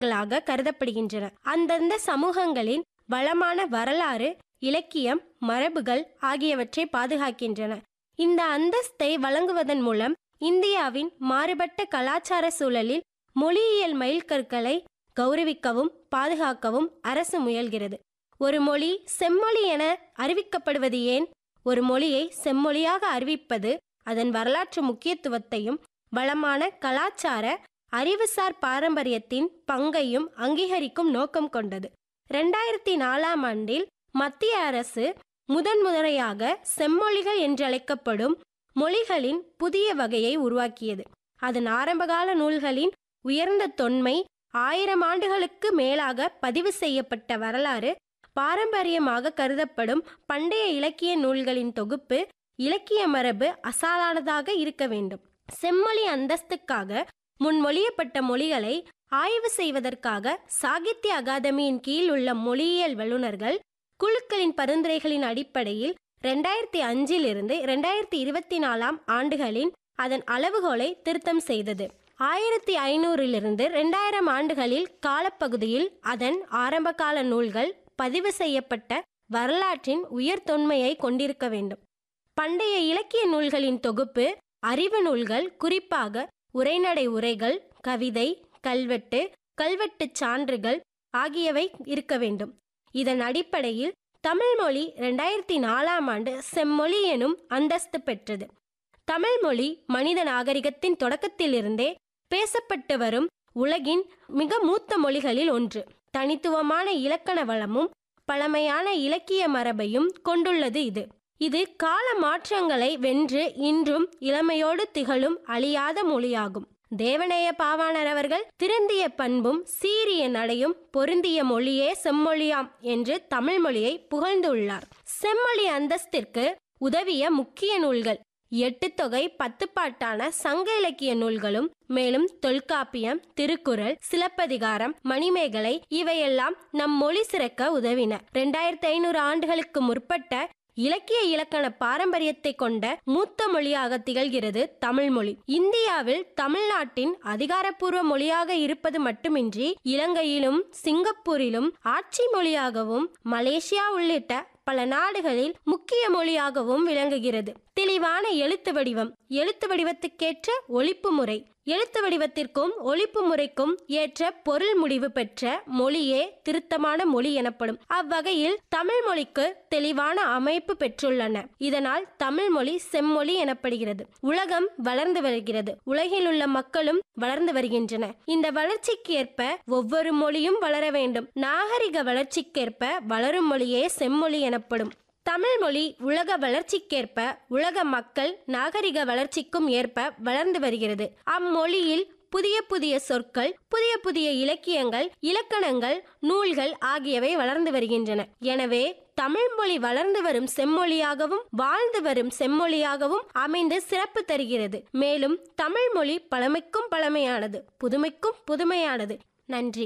களாக கருதப்படுகின்றன அந்தந்த சமூகங்களின் வளமான வரலாறு இலக்கியம் மரபுகள் ஆகியவற்றை பாதுகாக்கின்றன இந்த அந்தஸ்தை வழங்குவதன் மூலம் இந்தியாவின் மாறுபட்ட கலாச்சார சூழலில் மொழியியல் மைல்கற்களை கௌரவிக்கவும் பாதுகாக்கவும் அரசு முயல்கிறது ஒரு மொழி செம்மொழி என அறிவிக்கப்படுவது ஏன் ஒரு மொழியை செம்மொழியாக அறிவிப்பது அதன் வரலாற்று முக்கியத்துவத்தையும் வளமான கலாச்சார அறிவுசார் பாரம்பரியத்தின் பங்கையும் அங்கீகரிக்கும் நோக்கம் கொண்டது ரெண்டாயிரத்தி நாலாம் ஆண்டில் மத்திய அரசு முதன் முறையாக செம்மொழிகள் என்றழைக்கப்படும் மொழிகளின் புதிய வகையை உருவாக்கியது அதன் ஆரம்பகால நூல்களின் உயர்ந்த தொன்மை ஆயிரம் ஆண்டுகளுக்கு மேலாக பதிவு செய்யப்பட்ட வரலாறு பாரம்பரியமாக கருதப்படும் பண்டைய இலக்கிய நூல்களின் தொகுப்பு இலக்கிய மரபு அசாலானதாக இருக்க வேண்டும் செம்மொழி அந்தஸ்துக்காக முன்மொழியப்பட்ட மொழிகளை ஆய்வு செய்வதற்காக சாகித்ய அகாதமியின் கீழ் உள்ள மொழியியல் வல்லுநர்கள் குழுக்களின் பரிந்துரைகளின் அடிப்படையில் ரெண்டாயிரத்தி அஞ்சில் இருந்து ரெண்டாயிரத்தி இருபத்தி நாலாம் ஆண்டுகளின் அதன் அளவுகோலை திருத்தம் செய்தது ஆயிரத்தி ஐநூறிலிருந்து ரெண்டாயிரம் ஆண்டுகளில் காலப்பகுதியில் அதன் ஆரம்பகால நூல்கள் பதிவு செய்யப்பட்ட வரலாற்றின் உயர் தொன்மையை கொண்டிருக்க வேண்டும் பண்டைய இலக்கிய நூல்களின் தொகுப்பு அறிவு நூல்கள் குறிப்பாக உரைநடை உரைகள் கவிதை கல்வெட்டு கல்வெட்டுச் சான்றுகள் ஆகியவை இருக்க வேண்டும் இதன் அடிப்படையில் தமிழ் மொழி ரெண்டாயிரத்தி நாலாம் ஆண்டு செம்மொழி எனும் அந்தஸ்து பெற்றது தமிழ் மொழி மனித நாகரிகத்தின் தொடக்கத்திலிருந்தே பேசப்பட்டு வரும் உலகின் மிக மூத்த மொழிகளில் ஒன்று தனித்துவமான இலக்கண வளமும் பழமையான இலக்கிய மரபையும் கொண்டுள்ளது இது இது கால மாற்றங்களை வென்று இன்றும் இளமையோடு திகழும் அழியாத மொழியாகும் தேவநேய பாவாணர் அவர்கள் திருந்திய பண்பும் சீரிய நடையும் பொருந்திய மொழியே செம்மொழியாம் என்று தமிழ் மொழியை புகழ்ந்துள்ளார் செம்மொழி அந்தஸ்திற்கு உதவிய முக்கிய நூல்கள் எட்டு தொகை பத்து பாட்டான சங்க இலக்கிய நூல்களும் மேலும் தொல்காப்பியம் திருக்குறள் சிலப்பதிகாரம் மணிமேகலை இவையெல்லாம் நம் மொழி சிறக்க உதவின ரெண்டாயிரத்தி ஐநூறு ஆண்டுகளுக்கு முற்பட்ட இலக்கிய இலக்கண பாரம்பரியத்தை கொண்ட மூத்த மொழியாக திகழ்கிறது தமிழ் மொழி இந்தியாவில் தமிழ்நாட்டின் அதிகாரப்பூர்வ மொழியாக இருப்பது மட்டுமின்றி இலங்கையிலும் சிங்கப்பூரிலும் ஆட்சி மொழியாகவும் மலேசியா உள்ளிட்ட பல நாடுகளில் முக்கிய மொழியாகவும் விளங்குகிறது தெளிவான எழுத்து வடிவம் எழுத்து வடிவத்துக்கேற்ற ஒழிப்பு முறை எழுத்து வடிவத்திற்கும் ஒழிப்பு முறைக்கும் ஏற்ற பொருள் முடிவு பெற்ற மொழியே திருத்தமான மொழி எனப்படும் அவ்வகையில் தமிழ் மொழிக்கு தெளிவான அமைப்பு பெற்றுள்ளன இதனால் தமிழ் மொழி செம்மொழி எனப்படுகிறது உலகம் வளர்ந்து வருகிறது உலகில் உள்ள மக்களும் வளர்ந்து வருகின்றன இந்த வளர்ச்சிக்கு ஏற்ப ஒவ்வொரு மொழியும் வளர வேண்டும் நாகரிக வளர்ச்சிக்கேற்ப வளரும் மொழியே செம்மொழி எனப்படும் தமிழ் மொழி உலக வளர்ச்சிக்கேற்ப உலக மக்கள் நாகரிக வளர்ச்சிக்கும் ஏற்ப வளர்ந்து வருகிறது அம்மொழியில் புதிய புதிய சொற்கள் புதிய புதிய இலக்கியங்கள் இலக்கணங்கள் நூல்கள் ஆகியவை வளர்ந்து வருகின்றன எனவே தமிழ் மொழி வளர்ந்து வரும் செம்மொழியாகவும் வாழ்ந்து வரும் செம்மொழியாகவும் அமைந்து சிறப்பு தருகிறது மேலும் தமிழ் மொழி பழமைக்கும் பழமையானது புதுமைக்கும் புதுமையானது நன்றி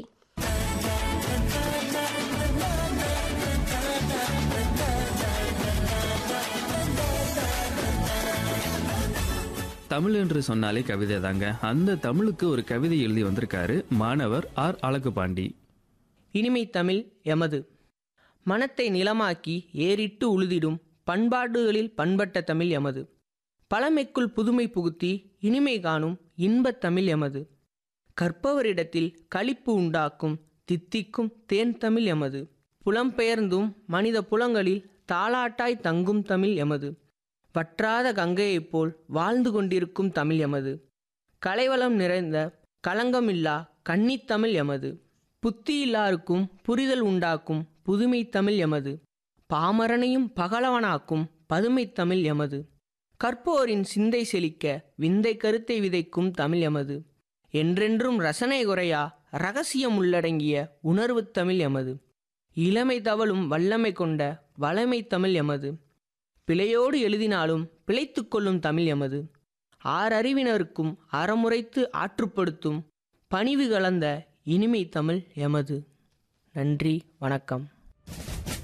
தமிழ் என்று சொன்னாலே கவிதை தாங்க அந்த தமிழுக்கு ஒரு கவிதை எழுதி வந்திருக்காரு மாணவர் ஆர் அழகுபாண்டி இனிமை தமிழ் எமது மனத்தை நிலமாக்கி ஏறிட்டு உழுதிடும் பண்பாடுகளில் பண்பட்ட தமிழ் எமது பழமைக்குள் புதுமை புகுத்தி இனிமை காணும் இன்பத் தமிழ் எமது கற்பவரிடத்தில் களிப்பு உண்டாக்கும் தித்திக்கும் தேன் தமிழ் எமது புலம்பெயர்ந்தும் மனித புலங்களில் தாளாட்டாய் தங்கும் தமிழ் எமது வற்றாத கங்கையைப் போல் வாழ்ந்து கொண்டிருக்கும் தமிழ் எமது கலைவளம் நிறைந்த களங்கமில்லா கன்னித்தமிழ் எமது புத்தியில்லாருக்கும் புரிதல் உண்டாக்கும் புதுமை தமிழ் எமது பாமரனையும் பகலவனாக்கும் பதுமை தமிழ் எமது கற்போரின் சிந்தை செழிக்க விந்தை கருத்தை விதைக்கும் தமிழ் எமது என்றென்றும் ரசனை குறையா ரகசியம் உள்ளடங்கிய உணர்வு தமிழ் எமது இளமை தவழும் வல்லமை கொண்ட வளமை தமிழ் எமது பிழையோடு எழுதினாலும் பிழைத்துக் கொள்ளும் தமிழ் எமது ஆறறிவினருக்கும் அறமுறைத்து ஆற்றுப்படுத்தும் பணிவு கலந்த இனிமை தமிழ் எமது நன்றி வணக்கம்